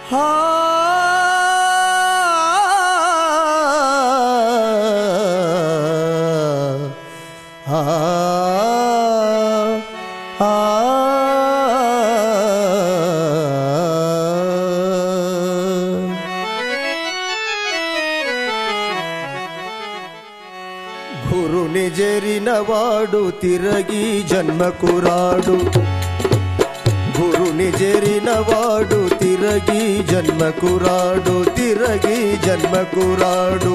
గురుని జెరినవాడు తిరగి జన్మకురాడు గురుని జెరినవాడు తిరగి జన్మకురాడు తిరగి జన్మకురాడు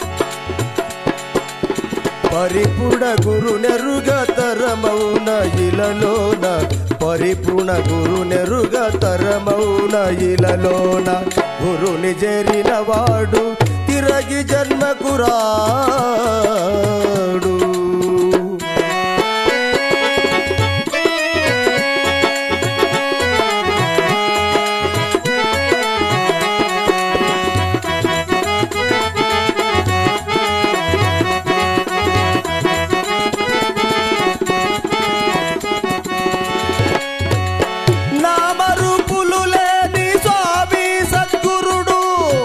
పరిపుణ గురు నెరుగ తరమౌన ఇలలోన పరిపుణ గురు నెరుగ తరమౌన ఇలలోన గురుని చేరిన వాడు తిరగి జన్మకురాడు నామరూపులు లేని స్వామి సద్గురుడు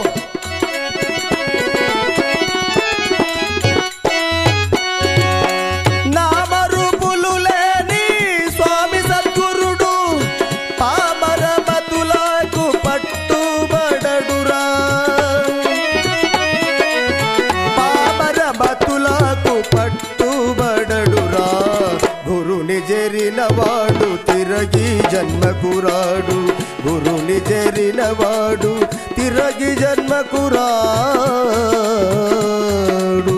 నామరూపులు లేని స్వామి సద్గురుడు పామరమతులకు పట్టుబడడురా పామరమతులకు పట్టుబడడురా గురుని జెరిన వాడు తిరగి జన్మకురాడు గురుని జెరిన వాడు తిరగి జన్మకురాడు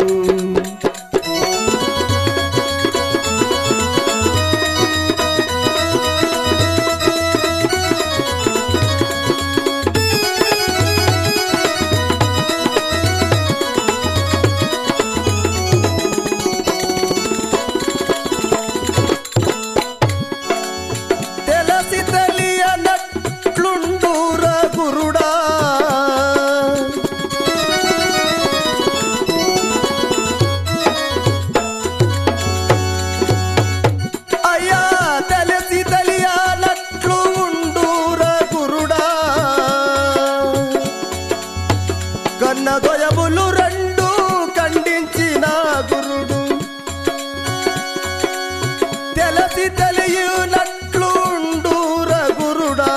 తెలసి తెలియనట్లుండూర గురుడా అయ్యా తెలిసి తెలియనట్లు ఉండూర గురుడా కన్న దొయములు రెండు ఖండించిన గురుడు తెలసి తెలియనట్లు ఉండూర గురుడా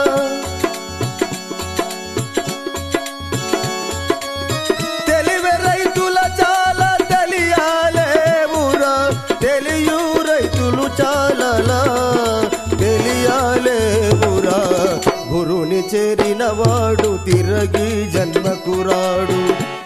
తెలివి రైతుల చాలా తెలియాలేవురా తెలియు రైతులు చాలా తెలియాలేవురా గురుని చేరిన వాడు తిరగి జన్మకురాడు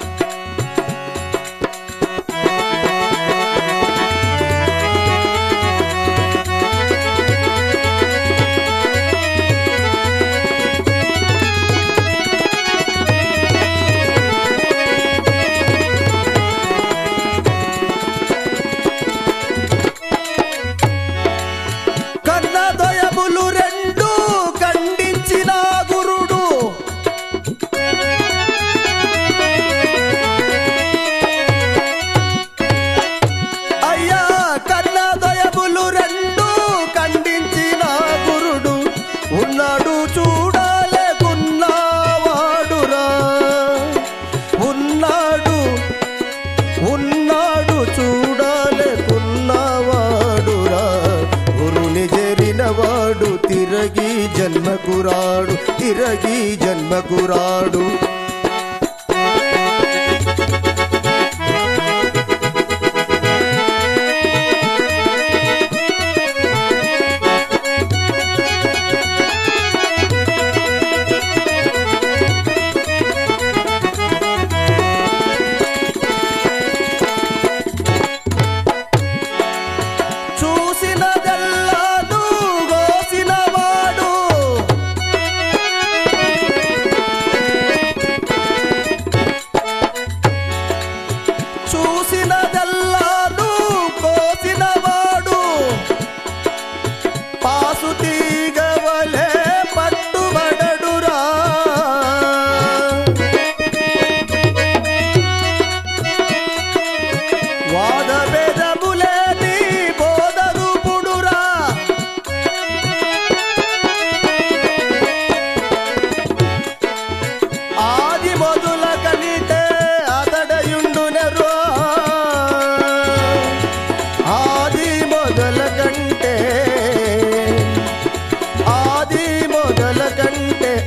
కన్నదయములు రెండు ఖండించిన గురుడు అయ్యా కన్నదయములు రెండు ఖండించిన గురుడు ఉన్నాడు చూడాలకున్నవాడురా ఉన్నాడు ఉన్నాడు చూడాలకున్నవాడురా గురుని జరిన వాడు తిరగి జన్మకురాడు తిరగి జన్మకురాడు చూసినదెల్లాను గోసిన వాడు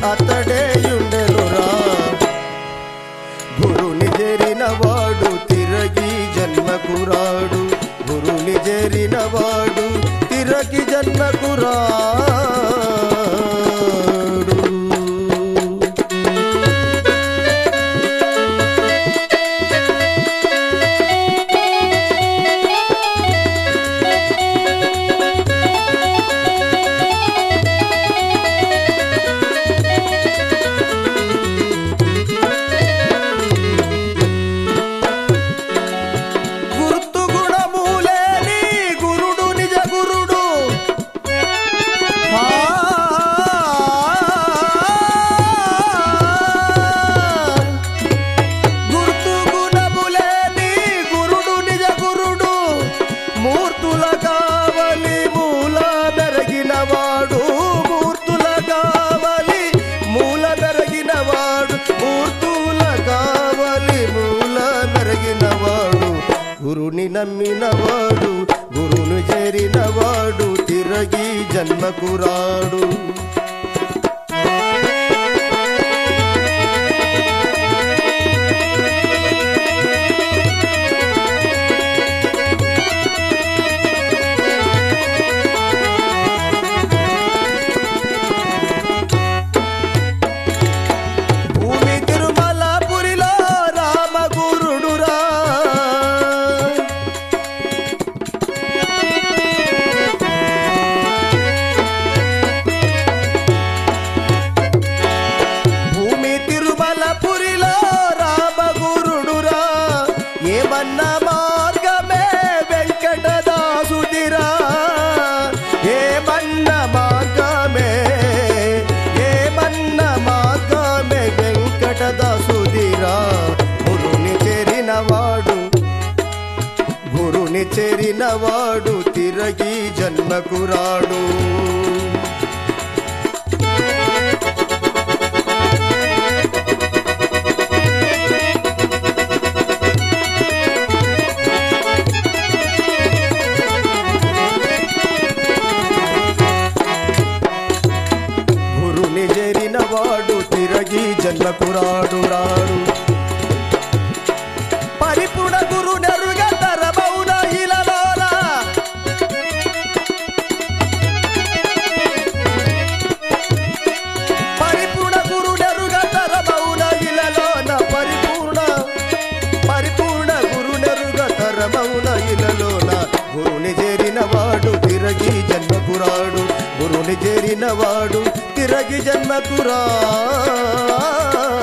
అతడేయుండెనురా గురుని చేరిన వాడు తిరగి జన్మకు రాడు గురుని చేరిన వాడు తిరగి జన్మకు రాడు గుర్తు గుణములేని గురుడు నిజ గురుడు ఆ. గుర్తు గుణములేని గురుడు నిజ గురుడు మూర్తుల కావలి మూల మెరగిన వాడు మూర్తుల కావలి మూల మెరగిన వాడు మూర్తుల కావలి మూల మెరగిన వాడు గురుని నమ్మిన వాడు గురును చేరిన వాడు తిరగి జన్మకు రాడు భూమి తిరుమలపురిలో రామగురుడురా భూమి తిరుమలపురిలో రామగురుడురా ఏమన్న మార్గమే వెంకటదాసుదిరా ఏమన్న మార్గమే ఏమన్న మార్గమే వెంకటదాసుదిరా గురుని చేరిన వాడు గురుని చేరిన వాడు తిరగి జన్మకు రాడు గురుని చేరిన వాడు తిరగి జన్మకు రాడు రాడు పరిపుణ గురు నెరుగ తరమౌన ఇలలోన పరిపూర్ణ గురు నెరుగ తరమౌన ఇలలోన పరిపూర్ణ పరిపూర్ణ గురు నెరుగ తరమౌన ఇలలోన గురుని చేరిన వాడు తిరగి జన్మకు రాడు గురుని చేరిన వాడు తిరగి జన్మకు రాడు